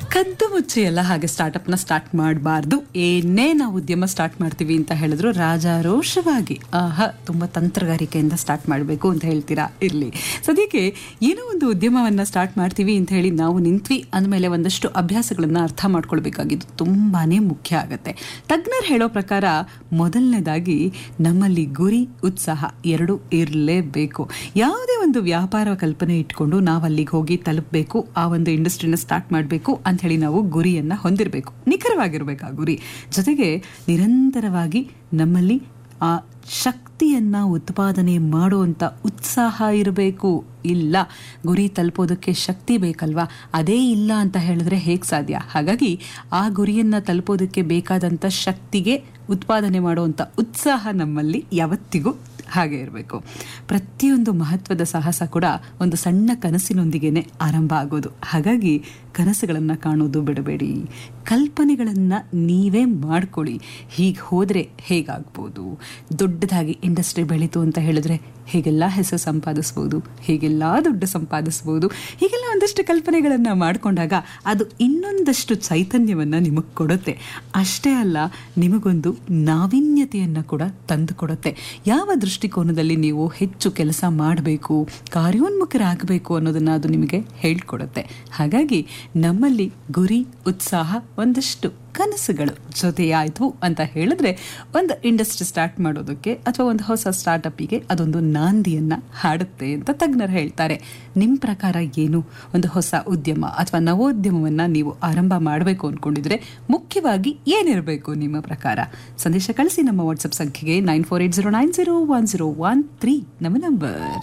ಕದ್ದು ಮುಚ್ಚಿ ಎಲ್ಲ ಹಾಗೆ ಸ್ಟಾರ್ಟಪ್ನ ಸ್ಟಾರ್ಟ್ ಮಾಡಬಾರ್ದು ಏನೇ ನಾವು ಉದ್ಯಮ ಸ್ಟಾರ್ಟ್ ಮಾಡ್ತೀವಿ ಅಂತ ಹೇಳಿದ್ರು ರಾಜಾರೋಷವಾಗಿ ಆಹಾ ತುಂಬ ತಂತ್ರಗಾರಿಕೆಯಿಂದ ಸ್ಟಾರ್ಟ್ ಮಾಡಬೇಕು ಅಂತ ಹೇಳ್ತೀರಾ ಇರಲಿ ಸದ್ಯಕ್ಕೆ ಏನೋ ಒಂದು ಉದ್ಯಮವನ್ನು ಸ್ಟಾರ್ಟ್ ಮಾಡ್ತೀವಿ ಅಂತ ಹೇಳಿ ನಾವು ನಿಂತ್ವಿ ಅಂದಮೇಲೆ ಒಂದಷ್ಟು ಅಭ್ಯಾಸಗಳನ್ನು ಅರ್ಥ ಮಾಡ್ಕೊಳ್ಬೇಕಾಗಿದ್ದು ತುಂಬಾ ಮುಖ್ಯ ಆಗುತ್ತೆ ತಜ್ಞರು ಹೇಳೋ ಪ್ರಕಾರ ಮೊದಲನೇದಾಗಿ ನಮ್ಮಲ್ಲಿ ಗುರಿ ಉತ್ಸಾಹ ಎರಡೂ ಇರಲೇಬೇಕು ಯಾವುದೇ ಒಂದು ವ್ಯಾಪಾರ ಕಲ್ಪನೆ ಇಟ್ಕೊಂಡು ನಾವು ಅಲ್ಲಿಗೆ ಹೋಗಿ ತಲುಪಬೇಕು ಆ ಒಂದು ಇಂಡಸ್ಟ್ರಿನ ಸ್ಟಾರ್ಟ್ ಮಾಡಬೇಕು ಅಂತ ಹೇಳಿ ನಾವು ಗುರಿಯನ್ನು ಹೊಂದಿರಬೇಕು ನಿಖರವಾಗಿರ್ಬೇಕು ಆ ಗುರಿ ಜೊತೆಗೆ ನಿರಂತರವಾಗಿ ನಮ್ಮಲ್ಲಿ ಆ ಶಕ್ತಿಯನ್ನ ಉತ್ಪಾದನೆ ಮಾಡುವಂಥ ಉತ್ಸಾಹ ಇರಬೇಕು ಇಲ್ಲ ಗುರಿ ತಲುಪೋದಕ್ಕೆ ಶಕ್ತಿ ಬೇಕಲ್ವಾ ಅದೇ ಇಲ್ಲ ಅಂತ ಹೇಳಿದ್ರೆ ಹೇಗೆ ಸಾಧ್ಯ ಹಾಗಾಗಿ ಆ ಗುರಿಯನ್ನು ತಲುಪೋದಕ್ಕೆ ಬೇಕಾದಂಥ ಶಕ್ತಿಗೆ ಉತ್ಪಾದನೆ ಮಾಡುವಂಥ ಉತ್ಸಾಹ ನಮ್ಮಲ್ಲಿ ಯಾವತ್ತಿಗೂ ಹಾಗೆ ಇರಬೇಕು ಪ್ರತಿಯೊಂದು ಮಹತ್ವದ ಸಾಹಸ ಕೂಡ ಒಂದು ಸಣ್ಣ ಕನಸಿನೊಂದಿಗೇನೆ ಆರಂಭ ಆಗೋದು ಹಾಗಾಗಿ ಕನಸುಗಳನ್ನು ಕಾಣೋದು ಬಿಡಬೇಡಿ ಕಲ್ಪನೆಗಳನ್ನು ನೀವೇ ಮಾಡ್ಕೊಳ್ಳಿ ಹೀಗೆ ಹೋದರೆ ಹೇಗಾಗ್ಬೋದು ದೊಡ್ಡದಾಗಿ ಇಂಡಸ್ಟ್ರಿ ಬೆಳೀತು ಅಂತ ಹೇಳಿದ್ರೆ ಹೇಗೆಲ್ಲ ಹೆಸರು ಸಂಪಾದಿಸ್ಬೋದು ಹೇಗೆಲ್ಲ ದುಡ್ಡು ಸಂಪಾದಿಸ್ಬೋದು ಹೀಗೆಲ್ಲ ಒಂದಷ್ಟು ಕಲ್ಪನೆಗಳನ್ನು ಮಾಡಿಕೊಂಡಾಗ ಅದು ಇನ್ನೊಂದಷ್ಟು ಚೈತನ್ಯವನ್ನು ನಿಮಗೆ ಕೊಡುತ್ತೆ ಅಷ್ಟೇ ಅಲ್ಲ ನಿಮಗೊಂದು ನಾವೀನ್ಯತೆಯನ್ನು ಕೂಡ ತಂದು ಕೊಡುತ್ತೆ ಯಾವ ದೃಷ್ಟಿಕೋನದಲ್ಲಿ ನೀವು ಹೆಚ್ಚು ಕೆಲಸ ಮಾಡಬೇಕು ಕಾರ್ಯೋನ್ಮುಖರಾಗಬೇಕು ಅನ್ನೋದನ್ನು ಅದು ನಿಮಗೆ ಹೇಳ್ಕೊಡುತ್ತೆ ಹಾಗಾಗಿ ನಮ್ಮಲ್ಲಿ ಗುರಿ ಉತ್ಸಾಹ ಒಂದಷ್ಟು ಕನಸುಗಳು ಜೊತೆಯಾಯಿತು ಅಂತ ಹೇಳಿದ್ರೆ ಒಂದು ಇಂಡಸ್ಟ್ರಿ ಸ್ಟಾರ್ಟ್ ಮಾಡೋದಕ್ಕೆ ಅಥವಾ ಒಂದು ಹೊಸ ಸ್ಟಾರ್ಟಪ್ಪಿಗೆ ಅದೊಂದು ನಾಂದಿಯನ್ನ ಹಾಡುತ್ತೆ ಅಂತ ತಜ್ಞರು ಹೇಳ್ತಾರೆ ನಿಮ್ಮ ಪ್ರಕಾರ ಏನು ಒಂದು ಹೊಸ ಉದ್ಯಮ ಅಥವಾ ನವೋದ್ಯಮವನ್ನ ನೀವು ಆರಂಭ ಮಾಡಬೇಕು ಅಂದ್ಕೊಂಡಿದ್ರೆ ಮುಖ್ಯವಾಗಿ ಏನಿರಬೇಕು ನಿಮ್ಮ ಪ್ರಕಾರ ಸಂದೇಶ ಕಳಿಸಿ ನಮ್ಮ ವಾಟ್ಸಪ್ ಸಂಖ್ಯೆಗೆ nine four eight zero nine zero one zero one three ನಮ್ಮ ನಂಬರ್